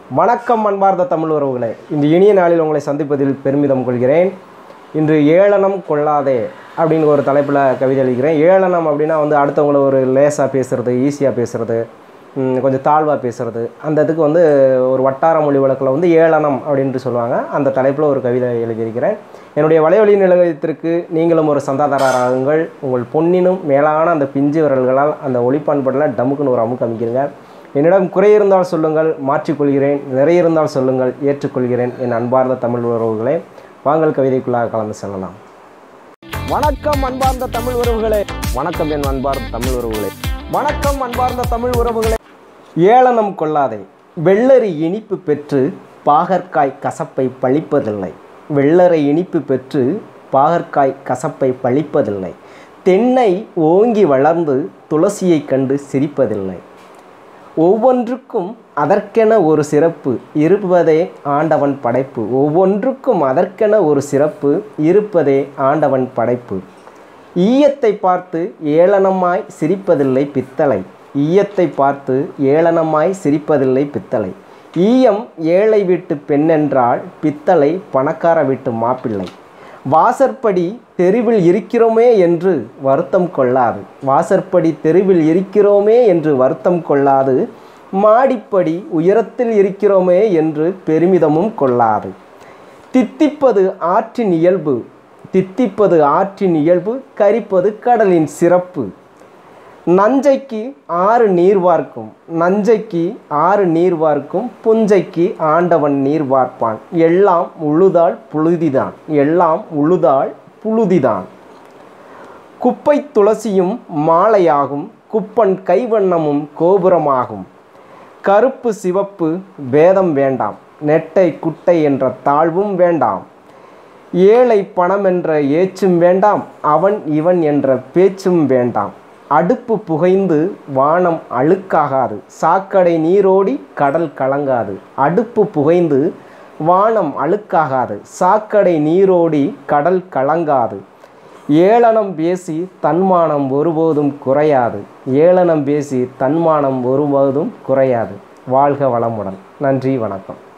வணக்கம் அன்பார்ந்த தமிழ் உறவுகளே இந்த இனிய நாளில் உங்களை சந்திப்பதில் பெருமிதம் கொள்கிறேன் இன்று ஏளனம் கொள்ளாதே அப்படின்னு ஒரு தலைப்பில் கவிதை எழுதுகிறேன் ஏளனம் அப்படின்னா வந்து அடுத்தவங்கள ஒரு லேசாக பேசுகிறது ஈஸியாக பேசுகிறது ம், கொஞ்சம் தாழ்வாக பேசுகிறது அந்த இதுக்கு வந்து ஒரு வட்டார மொழி வழக்கில் வந்து ஏளனம் அப்படின்ட்டு சொல்லுவாங்க அந்த தலைப்பில் ஒரு கவிதை எழுதியிருக்கிறேன் என்னுடைய வலைவழி நிலையத்திற்கு நீங்களும் ஒரு சந்தாதாரராகுங்கள் உங்கள் பொன்னினும் மேலான அந்த பிஞ்சு விரல்களால் அந்த ஒளிப்பண்படில் டமுக்குன்னு ஒரு அமுக்கு அமைக்கிறீங்க என்னிடம் குறை இருந்தால் சொல்லுங்கள் மாற்றிக்கொள்கிறேன் நிறைய இருந்தால் சொல்லுங்கள் ஏற்றுக்கொள்கிறேன் என் அன்பார்ந்த தமிழ் உறவுகளே வாங்கள் கவிதைக்குள்ளாக கலந்து செல்லலாம் வணக்கம் அன்பார்ந்த தமிழ் உறவுகளே வணக்கம் என் அன்பார்ந்த தமிழ் உறவுகளே வணக்கம் அன்பார்ந்த தமிழ் உறவுகளே ஏளனம் கொள்ளாதே வெள்ளரி இனிப்பு பெற்று பாகற்காய் கசப்பை பழிப்பதில்லை வெள்ளரை இனிப்பு பெற்று பாகற்காய் கசப்பை பழிப்பதில்லை தென்னை ஓங்கி வளர்ந்து துளசியைக் கண்டு சிரிப்பதில்லை ஒவ்வொன்றுக்கும் அதற்கென ஒரு சிறப்பு இருப்பதே ஆண்டவன் படைப்பு ஒவ்வொன்றுக்கும் அதற்கென ஒரு சிறப்பு இருப்பதே ஆண்டவன் படைப்பு ஈயத்தை பார்த்து ஏளனமாய் சிரிப்பதில்லை பித்தளை ஈயத்தை பார்த்து ஏளனமாய் சிரிப்பதில்லை பித்தளை ஈயம் ஏழை வீட்டு பெண்ணென்றால் பித்தளை பணக்கார வீட்டு மாப்பிள்ளை வாசற்படி தெருவில் இருக்கிறோமே என்று வருத்தம் கொள்ளாது வாசற்படி தெருவில் இருக்கிறோமே என்று வருத்தம் கொள்ளாது மாடிப்படி உயரத்தில் இருக்கிறோமே என்று பெருமிதமும் கொள்ளாது தித்திப்பது ஆற்றின் இயல்பு தித்திப்பது ஆற்றின் இயல்பு கரிப்பது கடலின் சிறப்பு நஞ்சைக்கு ஆறு நீர் வார்க்கும் நஞ்சைக்கு ஆறு நீர் வார்க்கும் புஞ்சைக்கு ஆண்டவன் நீர் வார்ப்பான் எல்லாம் உழுதால் புழுதிதான் எல்லாம் உழுதால் புழுதிதான் குப்பை துளசியும் மாலையாகும் குப்பன் கைவண்ணமும் கோபுரமாகும் கருப்பு சிவப்பு பேதம் வேண்டாம் நெட்டை குட்டை என்ற தாழ்வும் வேண்டாம் ஏழை பணம் என்ற ஏச்சும் வேண்டாம் அவன் இவன் என்ற பேச்சும் வேண்டாம் அடுப்பு புகைந்து வானம் அழுக்காகாது சாக்கடை நீரோடி கடல் கலங்காது அடுப்பு புகைந்து வானம் அழுக்காகாது சாக்கடை நீரோடி கடல் கலங்காது ஏளனம் பேசி தன்மானம் ஒருபோதும் குறையாது ஏளனம் பேசி தன்மானம் ஒருபோதும் குறையாது வாழ்க வளமுடன் நன்றி வணக்கம்